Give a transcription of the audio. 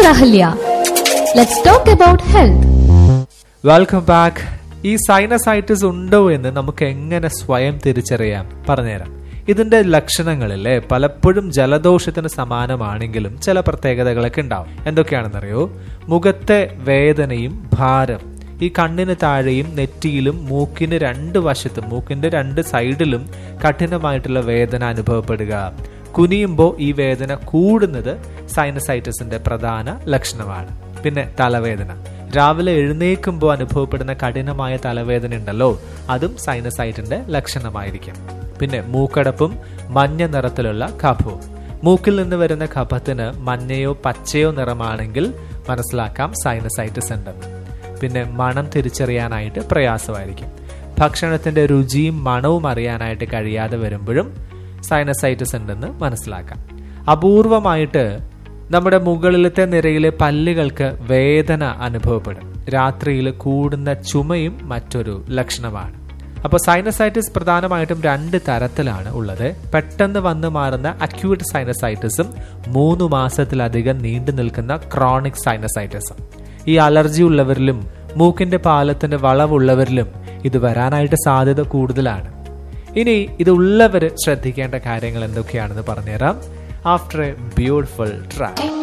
Ahalya. Let's talk about health. Welcome back ഈ sinusitis ഉണ്ടോ എന്ന് നമുക്ക് എങ്ങനെ സ്വയം തിരിച്ചറിയാം പറഞ്ഞുതരാം ഇതിന്റെ ലക്ഷണങ്ങളിലെ പലപ്പോഴും ജലദോഷത്തിന് സമാനമാണെങ്കിലും ചില പ്രത്യേകതകളൊക്കെ ഉണ്ടാവും എന്തൊക്കെയാണെന്നറിയോ മുഖത്തെ വേദനയും ഭാരം ഈ കണ്ണിന് താഴെയും നെറ്റിയിലും മൂക്കിന് രണ്ട് വശത്തും മൂക്കിന്റെ രണ്ട് സൈഡിലും കഠിനമായിട്ടുള്ള വേദന അനുഭവപ്പെടുക കുനിയുമ്പോൾ ഈ വേദന കൂടുന്നത് സൈനസൈറ്റിസിന്റെ പ്രധാന ലക്ഷണമാണ് പിന്നെ തലവേദന രാവിലെ എഴുന്നേൽക്കുമ്പോൾ അനുഭവപ്പെടുന്ന കഠിനമായ തലവേദന ഉണ്ടല്ലോ അതും സൈനസൈറ്റിന്റെ ലക്ഷണമായിരിക്കും പിന്നെ മൂക്കടപ്പും മഞ്ഞ നിറത്തിലുള്ള കഫവും മൂക്കിൽ നിന്ന് വരുന്ന കഫത്തിന് മഞ്ഞയോ പച്ചയോ നിറമാണെങ്കിൽ മനസ്സിലാക്കാം സൈനസൈറ്റിസ് ഉണ്ടെന്ന് പിന്നെ മണം തിരിച്ചറിയാനായിട്ട് പ്രയാസമായിരിക്കും ഭക്ഷണത്തിന്റെ രുചിയും മണവും അറിയാനായിട്ട് കഴിയാതെ വരുമ്പോഴും സൈനസൈറ്റിസ് ഉണ്ടെന്ന് മനസ്സിലാക്കാം അപൂർവമായിട്ട് നമ്മുടെ മുകളിലത്തെ നിരയിലെ പല്ലുകൾക്ക് വേദന അനുഭവപ്പെടും രാത്രിയിൽ കൂടുന്ന ചുമയും മറ്റൊരു ലക്ഷണമാണ് അപ്പോൾ സൈനസൈറ്റിസ് പ്രധാനമായിട്ടും രണ്ട് തരത്തിലാണ് ഉള്ളത് പെട്ടെന്ന് വന്ന് മാറുന്ന അക്യൂട്ട് സൈനസൈറ്റിസും മൂന്ന് മാസത്തിലധികം നീണ്ടു നിൽക്കുന്ന ക്രോണിക് സൈനസൈറ്റിസും ഈ അലർജി ഉള്ളവരിലും മൂക്കിന്റെ പാലത്തിന്റെ വളവുള്ളവരിലും ഇത് വരാനായിട്ട് സാധ്യത കൂടുതലാണ് ഇനി ഇത് ഉള്ളവർ ശ്രദ്ധിക്കേണ്ട കാര്യങ്ങൾ എന്തൊക്കെയാണെന്ന് പറഞ്ഞുതരാം ആഫ്റ്റർ എ ബ്യൂട്ടിഫുൾ ട്രാക്ക്